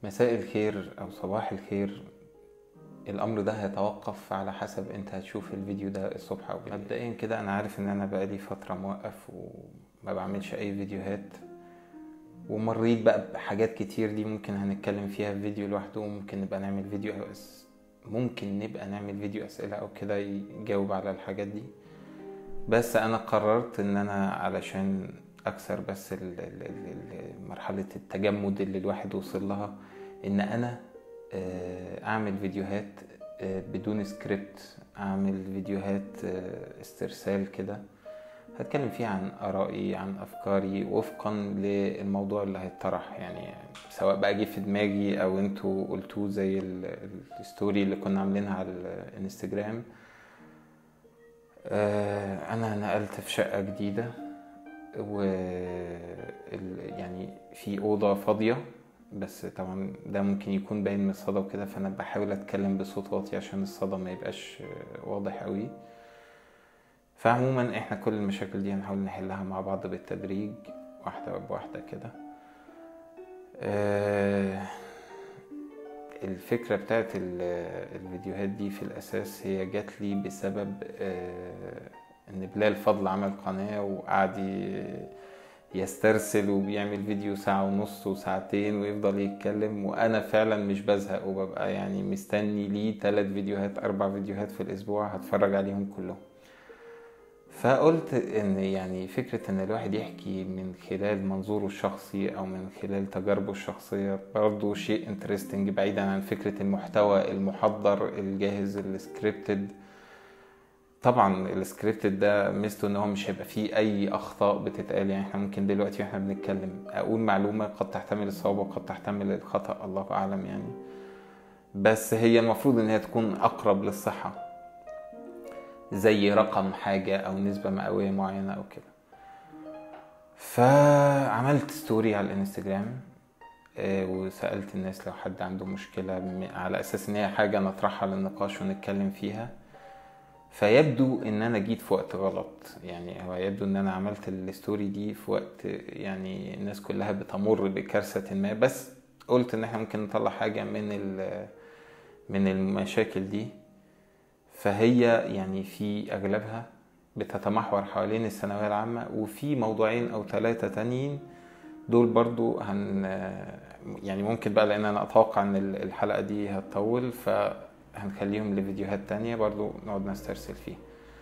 مساء الخير او صباح الخير الامر ده هيتوقف على حسب انت هتشوف الفيديو ده الصبح او بالليل مبدئيا كده انا عارف ان انا بقالي فتره موقف وما بعملش اي فيديوهات ومريت بقى بحاجات كتير دي ممكن هنتكلم فيها في فيديو لوحده وممكن نبقى نعمل فيديو أس... ممكن نبقى نعمل فيديو اسئله او كده يجاوب على الحاجات دي بس انا قررت ان انا علشان اكسر بس ال- ال- ال- مرحله التجمد اللي الواحد وصل لها ان انا آه، اعمل فيديوهات آه، بدون سكريبت اعمل فيديوهات آه، استرسال كده هتكلم فيها عن ارائي عن افكاري وفقا للموضوع اللي هيطرح يعني سواء بقى جه في دماغي او انتوا قلتوه زي ال- ال- الستوري اللي كنا عاملينها على الانستجرام آه، انا نقلت في شقه جديده و ال- يعني في اوضه فاضيه بس طبعا ده ممكن يكون باين من الصدى وكده فانا بحاول اتكلم بصوت واطي عشان الصدى ما يبقاش آه، واضح قوي فعموما احنا كل المشاكل دي هنحاول نحلها مع بعض بالتدريج واحده بواحده كده آه، الفكرة بتاعت ال- الفيديوهات دي في الأساس هي جات لي بسبب آه، إن بلال فضل عمل قناة وقعد ي- يسترسل وبيعمل فيديو ساعة ونص وساعتين ويفضل يتكلم وأنا فعلا مش بزهق وببقى يعني مستني ليه تلات فيديوهات أربع فيديوهات في الأسبوع هتفرج عليهم كلهم فقلت ان يعني فكرة ان الواحد يحكي من خلال منظوره الشخصي او من خلال تجاربه الشخصية برضه شيء انترستنج بعيدا عن فكرة المحتوى المحضر الجاهز السكريبتد طبعا السكريبتد ده ميزته ان هو مش هيبقى فيه اي اخطاء بتتقال يعني احنا ممكن دلوقتي واحنا بنتكلم اقول معلومة قد تحتمل الصواب وقد تحتمل الخطأ الله اعلم يعني بس هي المفروض ان هي تكون اقرب للصحة زي رقم حاجة أو نسبة مئوية معينة أو كده فعملت ستوري على الانستجرام آه، وسألت الناس لو حد عنده مشكلة م- على أساس إن هي حاجة نطرحها للنقاش ونتكلم فيها فيبدو إن أنا جيت في وقت غلط يعني هو يبدو إن أنا عملت الستوري دي في وقت يعني الناس كلها بتمر بكارثة ما بس قلت إن إحنا ممكن نطلع حاجة من ال- من المشاكل دي فهي يعني في أغلبها بتتمحور حوالين الثانوية العامة وفي موضوعين أو ثلاثة تانيين دول برضو هن يعني ممكن بقى لأن أنا أتوقع إن الحلقة دي هتطول فهنخليهم لفيديوهات تانية برضو نقعد نسترسل فيها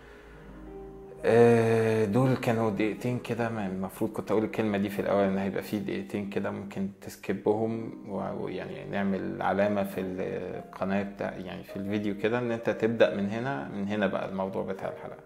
آه، دول كانوا دقيقتين كده ما المفروض كنت اقول الكلمه دي في الاول ان هيبقى في دقيقتين كده ممكن تسكبهم و- ويعني نعمل علامه في القناه بتاع يعني في الفيديو كده ان انت تبدا من هنا من هنا بقى الموضوع بتاع الحلقه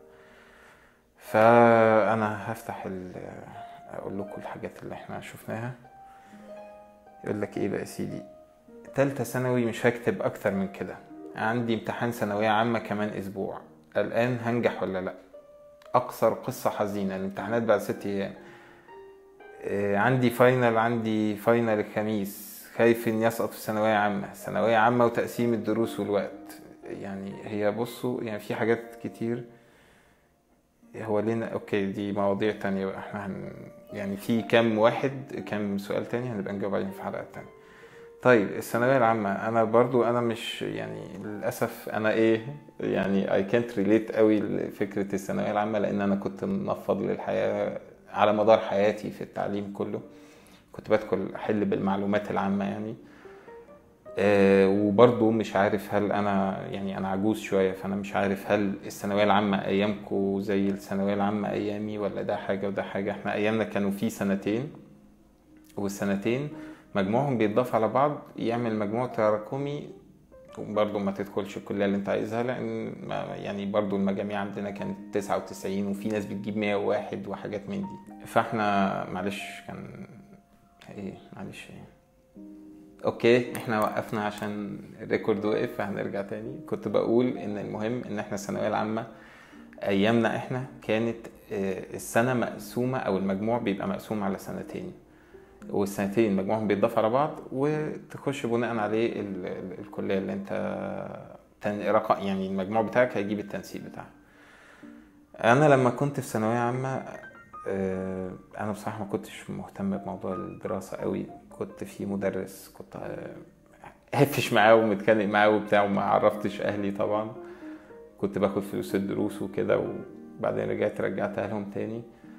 فانا هفتح ال- اقول لكم الحاجات اللي احنا شفناها يقول لك ايه بقى يا سيدي تالتة ثانوي مش هكتب اكتر من كده عندي امتحان ثانويه عامه كمان اسبوع الان هنجح ولا لا اقصر قصه حزينه الامتحانات بعد ست ايام آه، عندي فاينل عندي فاينل الخميس خايف ان يسقط في ثانويه عامه ثانويه عامه وتقسيم الدروس والوقت يعني هي بصوا يعني في حاجات كتير هو لينا اوكي دي مواضيع تانية بقى احنا هن يعني في كام واحد كام سؤال تاني هنبقى نجاوب عليهم في حلقة تانية طيب الثانوية العامة أنا برضو أنا مش يعني للأسف أنا إيه يعني I can't relate قوي لفكرة الثانوية العامة لأن أنا كنت منفض للحياة على مدار حياتي في التعليم كله كنت بدخل أحل بالمعلومات العامة يعني آه، وبرضو مش عارف هل أنا يعني أنا عجوز شوية فأنا مش عارف هل الثانوية العامة أيامكو زي الثانوية العامة أيامي ولا ده حاجة وده حاجة إحنا أيامنا كانوا في سنتين والسنتين مجموعهم بيتضاف على بعض يعمل مجموع تراكمي وبرضه ما تدخلش الكلية اللي انت عايزها لان ما يعني برضه المجاميع عندنا كانت 99 وفي ناس بتجيب 101 وحاجات من دي فاحنا معلش كان ايه معلش ايه اوكي احنا وقفنا عشان الريكورد وقف فهنرجع تاني كنت بقول ان المهم ان احنا الثانوية العامة ايامنا احنا كانت آه، السنة مقسومة او المجموع بيبقى مقسوم على سنتين والسنتين مجموعهم بيتضاف على بعض وتخش بناء عليه ال- ال- الكليه اللي انت تن... رقم يعني المجموع بتاعك هيجيب التنسيق بتاعك انا لما كنت في ثانويه عامه آه، انا بصراحه ما كنتش مهتم بموضوع الدراسه قوي كنت في مدرس كنت هفش معاه ومتخانق معاه وبتاع وما عرفتش اهلي طبعا كنت باخد فلوس الدروس وكده وبعدين رجعت رجعتها لهم تاني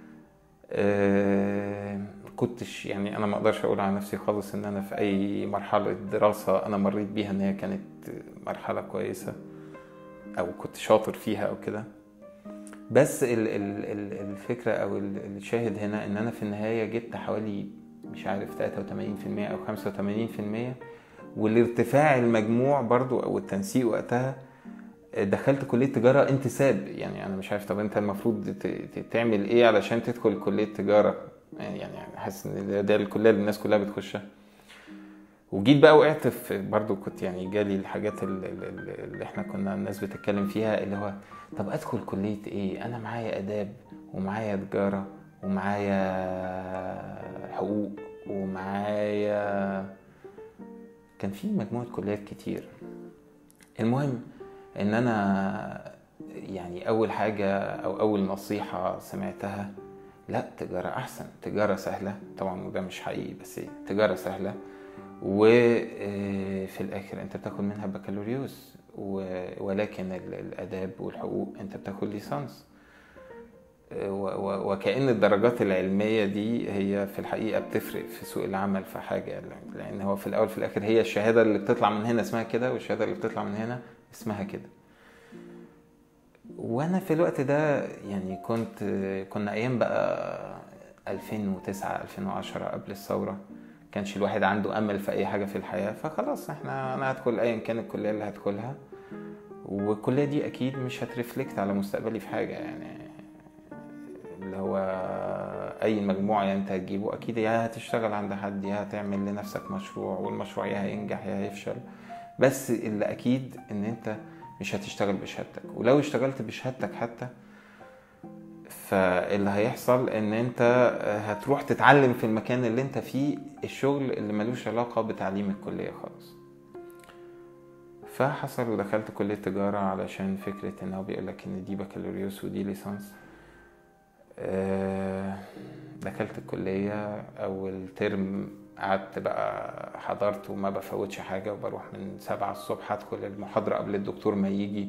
أه كنتش يعني انا ما اقدرش اقول على نفسي خالص ان انا في اي مرحله دراسه انا مريت بيها ان هي كانت مرحله كويسه او كنت شاطر فيها او كده بس ال ال ال الفكره او الشاهد هنا ان انا في النهايه جبت حوالي مش عارف 83% او 85% والارتفاع المجموع برضو او التنسيق وقتها دخلت كليه تجاره انتساب يعني انا مش عارف طب انت المفروض تعمل ايه علشان تدخل كليه تجاره يعني حاسس ان ده الكليه اللي الناس كلها بتخشها وجيت بقى وقعت في برضو كنت يعني جالي الحاجات اللي, اللي احنا كنا الناس بتتكلم فيها اللي هو طب ادخل كليه ايه انا معايا اداب ومعايا تجاره ومعايا حقوق ومعايا كان في مجموعه كليات كتير المهم ان انا يعني اول حاجه او اول نصيحه سمعتها لا تجاره احسن تجاره سهله طبعا وده مش حقيقي بس تجاره سهله وفي الاخر انت بتاخد منها بكالوريوس ولكن الاداب والحقوق انت بتاخد ليسانس وكأن الدرجات العلمية دي هي في الحقيقة بتفرق في سوق العمل في حاجة لأن هو في الأول في الآخر هي الشهادة اللي بتطلع من هنا اسمها كده والشهادة اللي بتطلع من هنا اسمها كده وأنا في الوقت ده يعني كنت كنا أيام بقى 2009 2010 قبل الثورة كانش الواحد عنده امل في اي حاجه في الحياه فخلاص احنا انا هدخل ايا كان الكليه اللي هدخلها والكليه دي اكيد مش هترفلكت على مستقبلي في حاجه يعني اللي هو اي مجموعه يعني انت هتجيبه اكيد يا هتشتغل عند حد يا هتعمل لنفسك مشروع والمشروع يا هينجح يا هيفشل بس اللي اكيد ان انت مش هتشتغل بشهادتك ولو اشتغلت بشهادتك حتى فاللي هيحصل ان انت هتروح تتعلم في المكان اللي انت فيه الشغل اللي ملوش علاقة بتعليم الكلية خالص فحصل ودخلت كلية تجارة علشان فكرة ان هو بيقولك ان دي بكالوريوس ودي ليسانس دخلت الكلية اول ترم قعدت بقى حضرت وما بفوتش حاجة وبروح من سبعة الصبح ادخل المحاضرة قبل الدكتور ما يجي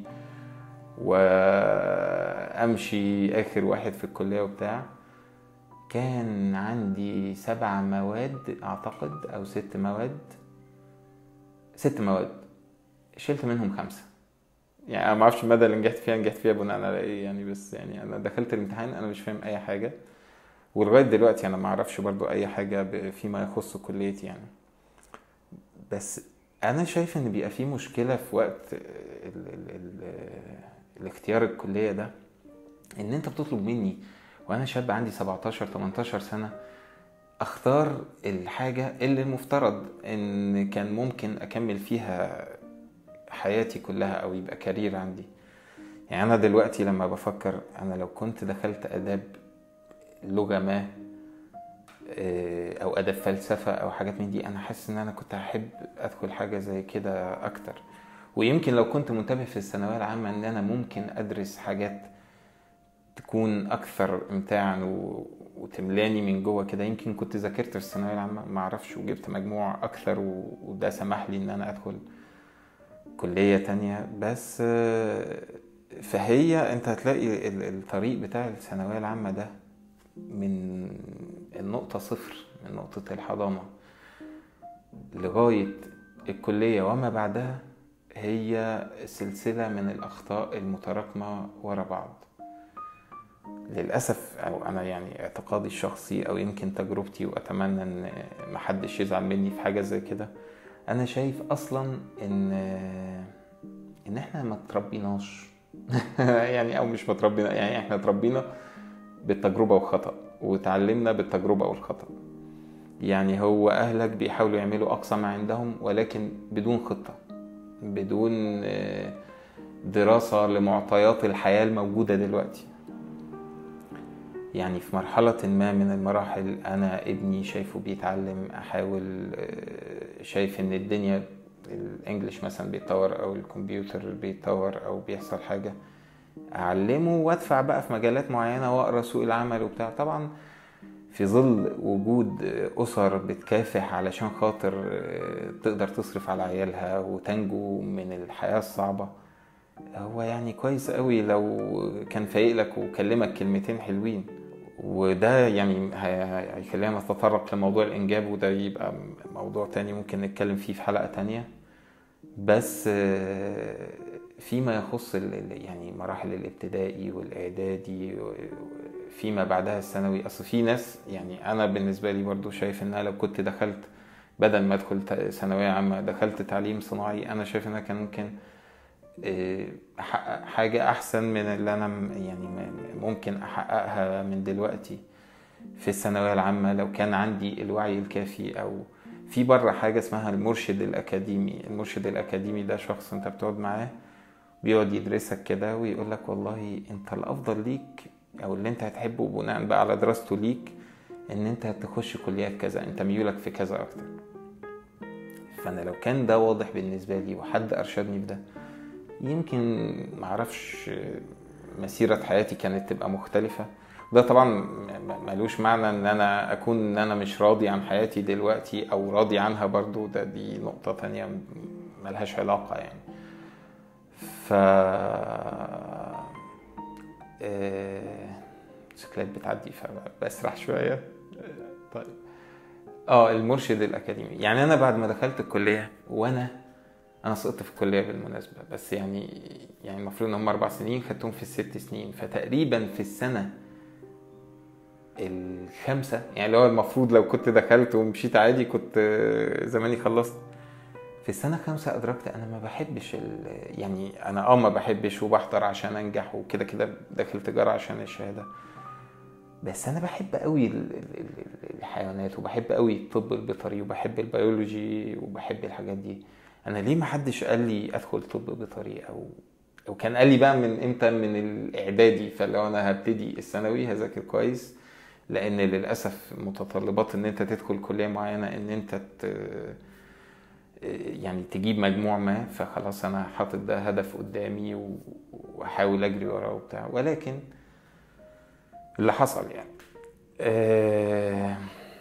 وامشي اخر واحد في الكليه وبتاع كان عندي سبع مواد اعتقد او ست مواد ست مواد شلت منهم خمسه يعني انا ما اعرفش الماده اللي نجحت فيها نجحت فيها بناء على ايه يعني بس يعني انا دخلت الامتحان انا مش فاهم اي حاجه ولغايه دلوقتي انا ما اعرفش برضو اي حاجه فيما يخص كليتي يعني بس انا شايف ان بيبقى في مشكله في وقت ال ال ال الاختيار الكليه ده ان انت بتطلب مني وانا شاب عندي 17 18 سنه اختار الحاجه اللي المفترض ان كان ممكن اكمل فيها حياتي كلها او يبقى كارير عندي يعني انا دلوقتي لما بفكر انا لو كنت دخلت اداب لغه ما او اداب فلسفه او حاجات من دي انا حاسس ان انا كنت هحب ادخل حاجه زي كده اكتر ويمكن لو كنت منتبه في الثانويه العامه ان انا ممكن ادرس حاجات تكون اكثر امتاعا و... وتملاني من جوه كده يمكن كنت ذاكرت في الثانويه العامه ما اعرفش وجبت مجموع اكثر و... وده سمح لي ان انا ادخل كليه تانية بس فهي انت هتلاقي الطريق بتاع الثانويه العامه ده من النقطة صفر من نقطة الحضانة لغاية الكلية وما بعدها هي سلسلة من الأخطاء المتراكمة ورا بعض للأسف أو أنا يعني اعتقادي الشخصي أو يمكن تجربتي وأتمنى إن محدش يزعل مني في حاجة زي كده أنا شايف أصلا إن إن إحنا ما تربيناش يعني أو مش متربينا يعني إحنا تربينا بالتجربة والخطأ وتعلمنا بالتجربة والخطأ يعني هو أهلك بيحاولوا يعملوا أقصى ما عندهم ولكن بدون خطة بدون دراسة لمعطيات الحياة الموجودة دلوقتي يعني في مرحلة ما من المراحل أنا ابني شايفه بيتعلم أحاول شايف إن الدنيا الإنجليش مثلا بيتطور أو الكمبيوتر بيتطور أو بيحصل حاجة اعلمه وادفع بقى في مجالات معينه واقرا سوق العمل وبتاع طبعا في ظل وجود أسر بتكافح علشان خاطر تقدر تصرف على عيالها وتنجو من الحياة الصعبة هو يعني كويس قوي لو كان فايق لك وكلمك كلمتين حلوين وده يعني هيخلينا نتطرق لموضوع الإنجاب وده يبقى موضوع تاني ممكن نتكلم فيه في حلقة تانية بس فيما يخص يعني مراحل الابتدائي والإعدادي فيما بعدها الثانوي اصل في ناس يعني انا بالنسبه لي برضو شايف ان انا لو كنت دخلت بدل ما ادخل ثانويه عامه دخلت تعليم صناعي انا شايف ان انا كان ممكن احقق حاجه احسن من اللي انا يعني ممكن احققها من دلوقتي في الثانويه العامه لو كان عندي الوعي الكافي او في بره حاجه اسمها المرشد الاكاديمي المرشد الاكاديمي ده شخص انت بتقعد معاه بيقعد يدرسك كده ويقول لك والله انت الافضل ليك او اللي انت هتحبه بناء بقى على دراسته ليك ان انت هتخش كليات كذا انت ميولك في كذا اكتر فانا لو كان ده واضح بالنسبة لي وحد ارشدني في ده يمكن معرفش مسيرة حياتي كانت تبقى مختلفة ده طبعا ملوش معنى ان انا اكون ان انا مش راضي عن حياتي دلوقتي او راضي عنها برضو ده دي نقطة تانية ملهاش علاقة يعني ف موتوسيكلات بتعدي فبسرح شويه طيب اه المرشد الاكاديمي يعني انا بعد ما دخلت الكليه وانا انا سقطت في الكليه بالمناسبه بس يعني يعني المفروض ان هم اربع سنين خدتهم في الست سنين فتقريبا في السنه الخامسه يعني اللي هو المفروض لو كنت دخلت ومشيت عادي كنت زماني خلصت في السنة الخامسة أدركت أنا ما بحبش يعني أنا أه ما بحبش وبحضر عشان أنجح وكده كده داخل تجارة عشان الشهادة بس أنا بحب قوي الحيوانات وبحب قوي الطب البيطري وبحب البيولوجي وبحب الحاجات دي أنا ليه ما حدش قال لي أدخل طب بيطري أو أو كان قال لي بقى من إمتى من الإعدادي فلو أنا هبتدي الثانوي هذاكر كويس لأن للأسف متطلبات إن أنت تدخل كلية معينة إن أنت يعني تجيب مجموع ما فخلاص انا حاطط ده هدف قدامي واحاول اجري وراه وبتاع ولكن اللي حصل يعني آه،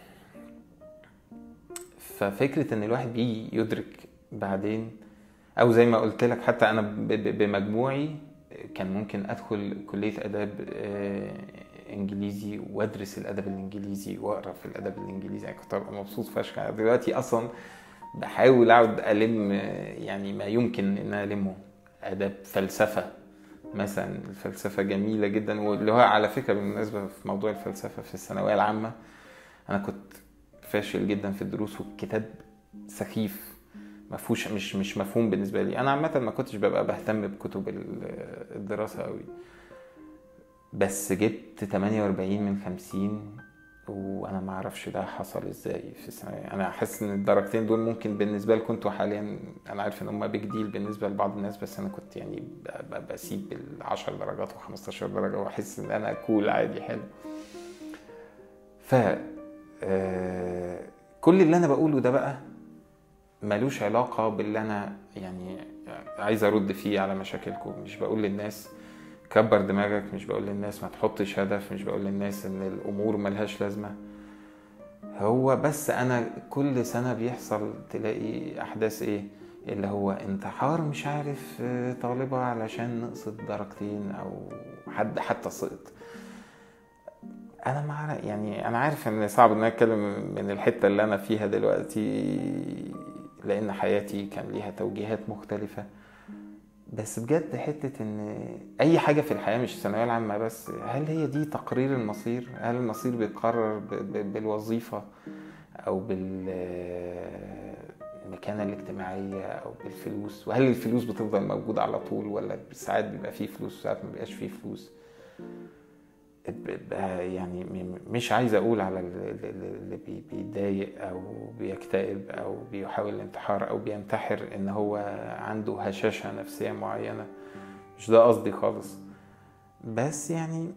ففكرة ان الواحد بيجي يدرك بعدين او زي ما قلت لك حتى انا بمجموعي كان ممكن ادخل كلية اداب آه، انجليزي وادرس الادب الانجليزي واقرا في الادب الانجليزي يعني كنت مبسوط فشخ دلوقتي اصلا بحاول اقعد الم يعني ما يمكن ان المه اداب فلسفه مثلا الفلسفه جميله جدا واللي هو على فكره بالمناسبه في موضوع الفلسفه في الثانويه العامه انا كنت فاشل جدا في الدروس والكتاب سخيف ما فيهوش مش مش مفهوم بالنسبه لي انا عامه ما كنتش ببقى بهتم بكتب الدراسه قوي بس جبت 48 من 50 وانا ما اعرفش ده حصل ازاي في الثانويه انا احس ان الدرجتين دول ممكن بالنسبه لكم انتوا حاليا انا عارف ان هم بيج ديل بالنسبه لبعض الناس بس انا كنت يعني بسيب ال 10 درجات و15 درجه واحس ان انا كول عادي حلو ف آه، كل اللي انا بقوله ده بقى ملوش علاقه باللي انا يعني عايز ارد فيه على مشاكلكم مش بقول للناس كبر دماغك مش بقول للناس ما تحطش هدف مش بقول للناس ان الامور ملهاش لازمه هو بس انا كل سنه بيحصل تلاقي احداث ايه اللي هو انتحار مش عارف طالبة علشان نقصت درجتين او حد حتى سقط انا مع يعني انا عارف ان صعب ان اتكلم من الحته اللي انا فيها دلوقتي لان حياتي كان ليها توجيهات مختلفه بس بجد حتة ان اي حاجة في الحياة مش الثانوية العامة بس هل هي دي تقرير المصير هل المصير بيتقرر بالوظيفة او بالمكانة الاجتماعية او بالفلوس وهل الفلوس بتفضل موجودة على طول ولا ساعات بيبقى فيه فلوس وساعات ما بيبقاش فيه فلوس يعني مش عايز اقول على اللي بيتضايق او بيكتئب او بيحاول الانتحار او بينتحر ان هو عنده هشاشة نفسية معينة مش ده قصدي خالص بس يعني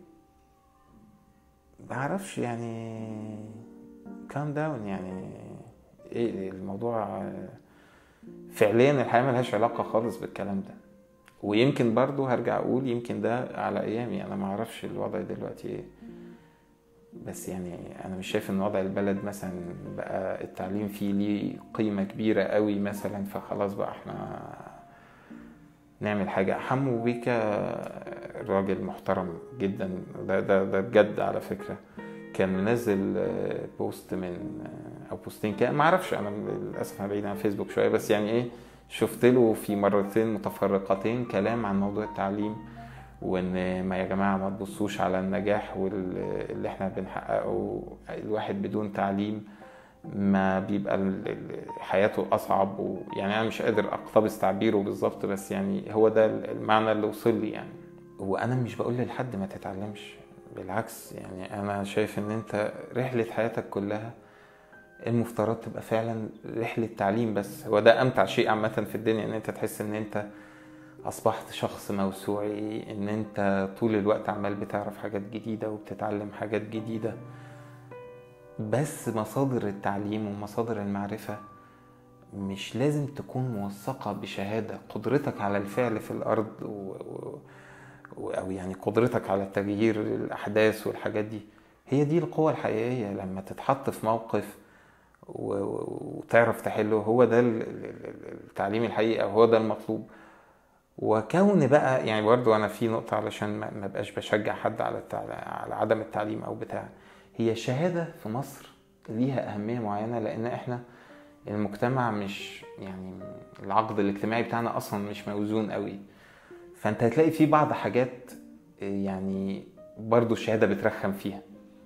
بعرفش يعني كام داون يعني ايه الموضوع فعليا الحياة ملهاش علاقة خالص بالكلام ده ويمكن برضو هرجع اقول يمكن ده على ايامي انا ما اعرفش الوضع دلوقتي ايه بس يعني انا مش شايف ان وضع البلد مثلا بقى التعليم فيه ليه قيمة كبيرة قوي مثلا فخلاص بقى احنا نعمل حاجة حمو بيكا راجل محترم جدا ده ده ده بجد على فكرة كان منزل بوست من او بوستين كان ما اعرفش انا للاسف انا بعيد عن فيسبوك شويه بس يعني ايه شفت له في مرتين متفرقتين كلام عن موضوع التعليم وان ما يا جماعه ما تبصوش على النجاح واللي احنا بنحققه الواحد بدون تعليم ما بيبقى حياته اصعب ويعني انا مش قادر اقتبس تعبيره بالظبط بس يعني هو ده المعنى اللي وصل لي يعني وانا مش بقول لحد ما تتعلمش بالعكس يعني انا شايف ان انت رحله حياتك كلها المفترض تبقى فعلا رحله تعليم بس هو ده امتع شيء عامه في الدنيا ان انت تحس ان انت اصبحت شخص موسوعي ان انت طول الوقت عمال بتعرف حاجات جديده وبتتعلم حاجات جديده بس مصادر التعليم ومصادر المعرفه مش لازم تكون موثقه بشهاده قدرتك على الفعل في الارض و... و... او يعني قدرتك على تغيير الاحداث والحاجات دي هي دي القوة الحقيقية لما تتحط في موقف وتعرف تحله هو ده التعليم الحقيقي او هو ده المطلوب وكون بقى يعني برضو انا في نقطه علشان ما بقاش بشجع حد على على عدم التعليم او بتاع هي الشهاده في مصر ليها اهميه معينه لان احنا المجتمع مش يعني العقد الاجتماعي بتاعنا اصلا مش موزون قوي فانت هتلاقي في بعض حاجات يعني برضو الشهاده بترخم فيها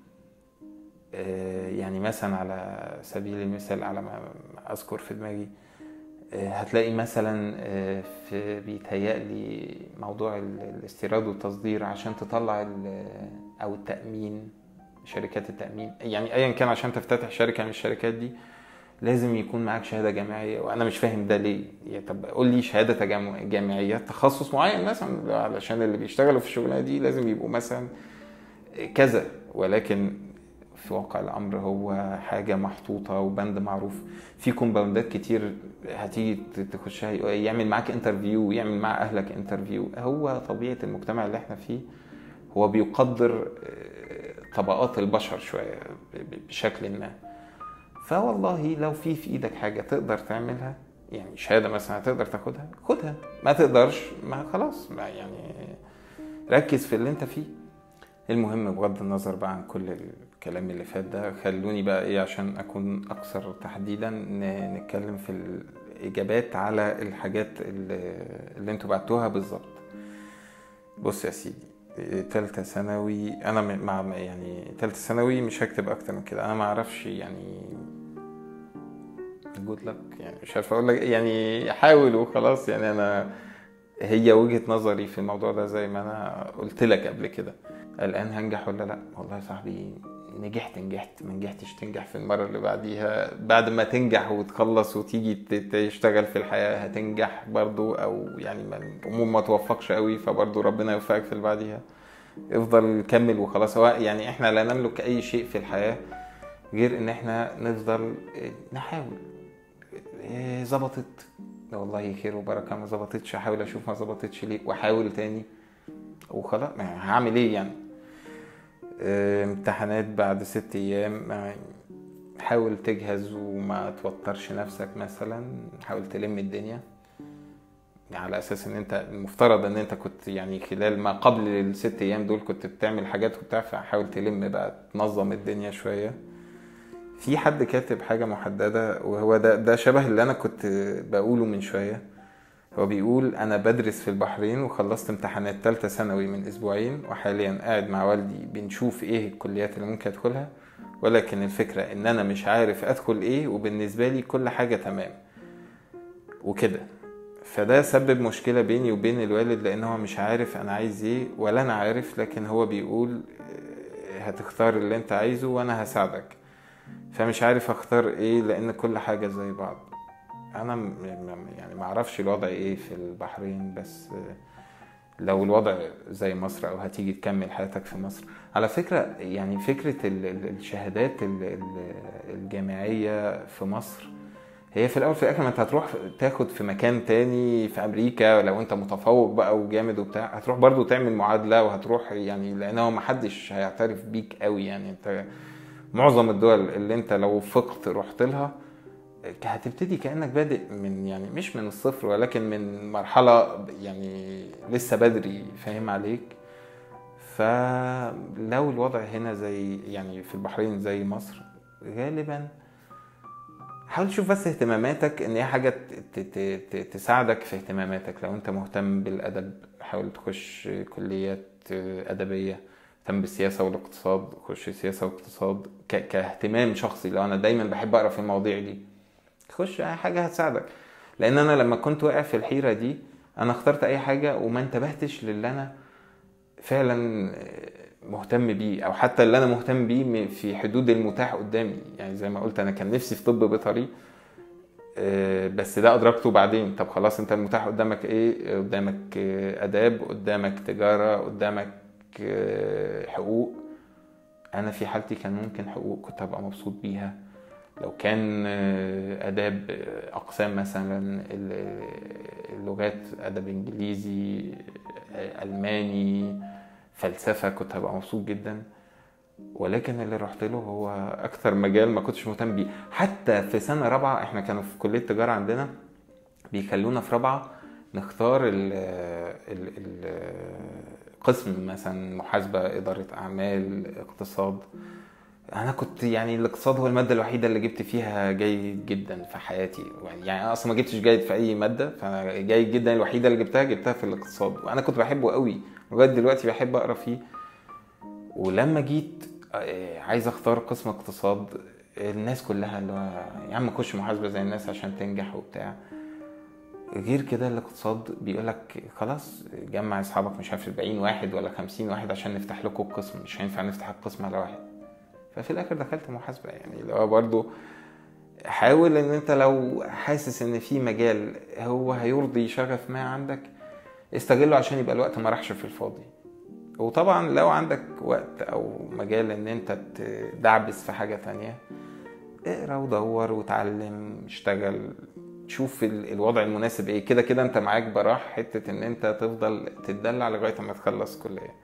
يعني مثلا على سبيل المثال على ما اذكر في دماغي هتلاقي مثلا في بيتهيألي موضوع الاستيراد والتصدير عشان تطلع او التأمين شركات التأمين يعني ايا كان عشان تفتتح شركة من الشركات دي لازم يكون معاك شهادة جامعية وانا مش فاهم ده ليه يعني طب قول لي شهادة جامعية تخصص معين مثلا علشان اللي بيشتغلوا في الشغلانة دي لازم يبقوا مثلا كذا ولكن في واقع الامر هو حاجه محطوطه وبند معروف في كومباوندات كتير هتيجي تخشها يعمل معاك انترفيو يعمل مع اهلك انترفيو هو طبيعه المجتمع اللي احنا فيه هو بيقدر طبقات البشر شويه بشكل ما فوالله لو في في ايدك حاجه تقدر تعملها يعني شهاده مثلا هتقدر تاخدها خدها ما تقدرش ما خلاص ما يعني ركز في اللي انت فيه المهم بغض النظر بقى عن كل الكلام اللي فات ده خلوني بقى ايه عشان اكون اكثر تحديدا نتكلم في الاجابات على الحاجات اللي, اللي انتوا بعتوها بالظبط بص يا سيدي تالتة ثانوي انا مع يعني تالتة ثانوي مش هكتب اكتر من كده انا ما اعرفش يعني جود لك يعني مش عارف اقول لك يعني حاول وخلاص يعني انا هي وجهة نظري في الموضوع ده زي ما انا قلت لك قبل كده الان هنجح ولا لا والله يا صاحبي نجحت نجحت ما نجحتش تنجح في المرة اللي بعديها بعد ما تنجح وتخلص وتيجي تشتغل في الحياة هتنجح برضو او يعني الامور ما توفقش قوي فبرضو ربنا يوفقك في اللي بعديها افضل كمل وخلاص هو يعني احنا لا نملك اي شيء في الحياة غير ان احنا نفضل نحاول ظبطت والله خير وبركة ما ظبطتش احاول اشوف ما ظبطتش ليه واحاول تاني وخلاص هعمل ايه يعني امتحانات بعد ست ايام حاول تجهز وما توترش نفسك مثلا حاول تلم الدنيا على اساس ان انت المفترض ان انت كنت يعني خلال ما قبل الست ايام دول كنت بتعمل حاجات وبتاع فحاول تلم بقى تنظم الدنيا شويه في حد كاتب حاجه محدده وهو ده ده شبه اللي انا كنت بقوله من شويه هو بيقول أنا بدرس في البحرين وخلصت امتحانات تالتة ثانوي من أسبوعين وحاليا قاعد مع والدي بنشوف إيه الكليات اللي ممكن أدخلها ولكن الفكرة إن أنا مش عارف أدخل إيه وبالنسبة لي كل حاجة تمام وكده فده سبب مشكلة بيني وبين الوالد لأن هو مش عارف أنا عايز إيه ولا أنا عارف لكن هو بيقول هتختار اللي أنت عايزه وأنا هساعدك فمش عارف أختار إيه لأن كل حاجة زي بعض انا يعني ما اعرفش الوضع ايه في البحرين بس لو الوضع زي مصر او هتيجي تكمل حياتك في مصر على فكره يعني فكره الشهادات الجامعيه في مصر هي في الاول في الاخر ما انت هتروح تاخد في مكان تاني في امريكا لو انت متفوق بقى وجامد وبتاع هتروح برضو تعمل معادله وهتروح يعني لان هو ما حدش هيعترف بيك قوي يعني انت معظم الدول اللي انت لو فقت رحت لها هتبتدي كانك بادئ من يعني مش من الصفر ولكن من مرحله يعني لسه بدري فاهم عليك فلو الوضع هنا زي يعني في البحرين زي مصر غالبا حاول تشوف بس اهتماماتك ان هي حاجه ت- ت- ت- تساعدك في اهتماماتك لو انت مهتم بالادب حاول تخش كليات ادبيه مهتم بالسياسه والاقتصاد خش سياسه واقتصاد ك- كاهتمام شخصي لو انا دايما بحب اقرا في المواضيع دي خش اي حاجه هتساعدك لان انا لما كنت واقع في الحيره دي انا اخترت اي حاجه وما انتبهتش للي انا فعلا مهتم بيه او حتى اللي انا مهتم بيه في حدود المتاح قدامي يعني زي ما قلت انا كان نفسي في طب بيطري آه، بس ده ادركته بعدين طب خلاص انت المتاح قدامك ايه قدامك آه، اداب قدامك تجاره قدامك آه، حقوق انا في حالتي كان ممكن حقوق كنت هبقى مبسوط بيها لو كان آه، اداب آه، اقسام مثلا ال- اللغات ادب انجليزي آه، الماني فلسفه كنت هبقى مبسوط جدا ولكن اللي رحت له هو اكتر مجال ما كنتش مهتم بيه حتى في سنه رابعه احنا كانوا في كليه تجاره عندنا بيخلونا في رابعه نختار ال ال ال قسم مثلا محاسبه اداره اعمال اقتصاد انا كنت يعني الاقتصاد هو الماده الوحيده اللي جبت فيها جيد جدا في حياتي يعني انا اصلا ما جبتش جيد في اي ماده فانا جيد جدا الوحيده اللي جبتها جبتها في الاقتصاد وانا كنت بحبه قوي لغايه دلوقتي بحب اقرا فيه ولما جيت آه، عايز اختار قسم اقتصاد الناس كلها اللي هو يا عم خش محاسبه زي الناس عشان تنجح وبتاع غير كده الاقتصاد بيقول لك خلاص جمع اصحابك مش عارف 40 واحد ولا 50 واحد عشان نفتح لكم القسم مش هينفع نفتح القسم على واحد ففي الاخر دخلت محاسبه يعني اللي هو برضه حاول ان انت لو حاسس ان في مجال هو هيرضي شغف ما عندك استغله عشان يبقى الوقت ما راحش في الفاضي وطبعا لو عندك وقت او مجال ان انت تدعبس في حاجة تانية اقرا ودور وتعلم اشتغل شوف ال- الوضع المناسب ايه كده كده انت معاك براح حتة ان انت تفضل تتدلع لغاية ما تخلص كلية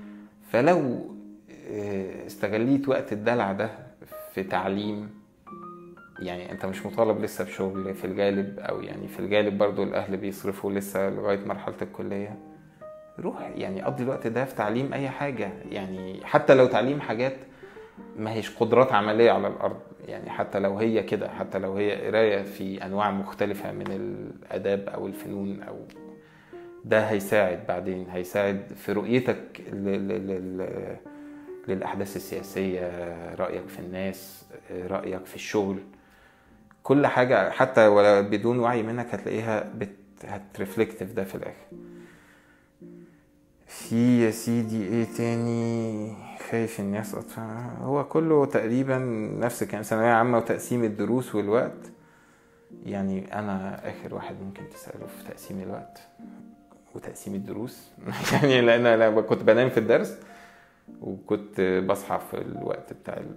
فلو اه، استغليت وقت الدلع ده في تعليم يعني انت مش مطالب لسه بشغل في الغالب او يعني في الغالب برضو الاهل بيصرفوا لسه لغاية مرحلة الكلية روح يعني قضي الوقت ده في تعليم اي حاجة يعني حتى لو تعليم حاجات ما هيش قدرات عملية على الارض يعني حتى لو هي كده حتى لو هي قراية في انواع مختلفة من الاداب او الفنون او ده هيساعد بعدين هيساعد في رؤيتك لل- لل- لل- للاحداث السياسية رأيك في الناس رأيك في الشغل كل حاجة حتى ولا بدون وعي منك هتلاقيها بت هترفلكت في ده في الاخر في يا سيدي ايه تاني خايف اني اسقط هو كله تقريبا نفس كان ثانوية عامة وتقسيم الدروس والوقت يعني انا اخر واحد ممكن تسأله في تقسيم الوقت وتقسيم الدروس يعني لان انا كنت بنام في الدرس وكنت بصحى في الوقت بتاع ال...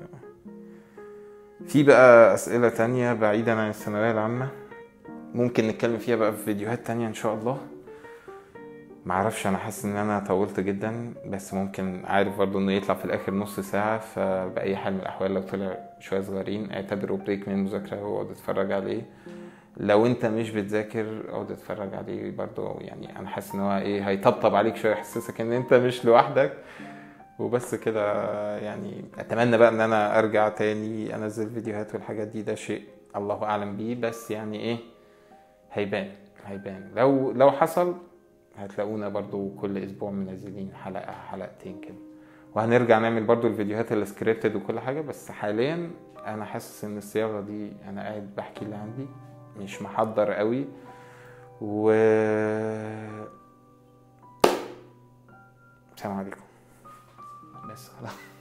في بقى اسئلة تانية بعيدا عن الثانوية العامة ممكن نتكلم فيها بقى في فيديوهات تانية ان شاء الله معرفش انا حاسس ان انا طولت جدا بس ممكن عارف برضو انه يطلع في الاخر نص ساعة فبأي حال من الاحوال لو طلع شوية صغيرين اعتبره بريك من المذاكرة واقعد اتفرج عليه لو انت مش بتذاكر اقعد اتفرج عليه برضو يعني انا حاسس ان هو ايه هيطبطب عليك شوية يحسسك ان انت مش لوحدك وبس كده يعني اتمنى بقى ان انا ارجع تاني انزل فيديوهات والحاجات دي ده شيء الله اعلم بيه بس يعني ايه هيبان هيبان لو لو حصل هتلاقونا برضو كل اسبوع منزلين حلقة حلقتين كده وهنرجع نعمل برضو الفيديوهات السكريبتد وكل حاجة بس حاليا انا حاسس ان الصياغة دي انا قاعد بحكي اللي عندي مش محضر قوي و السلام عليكم بس خلاص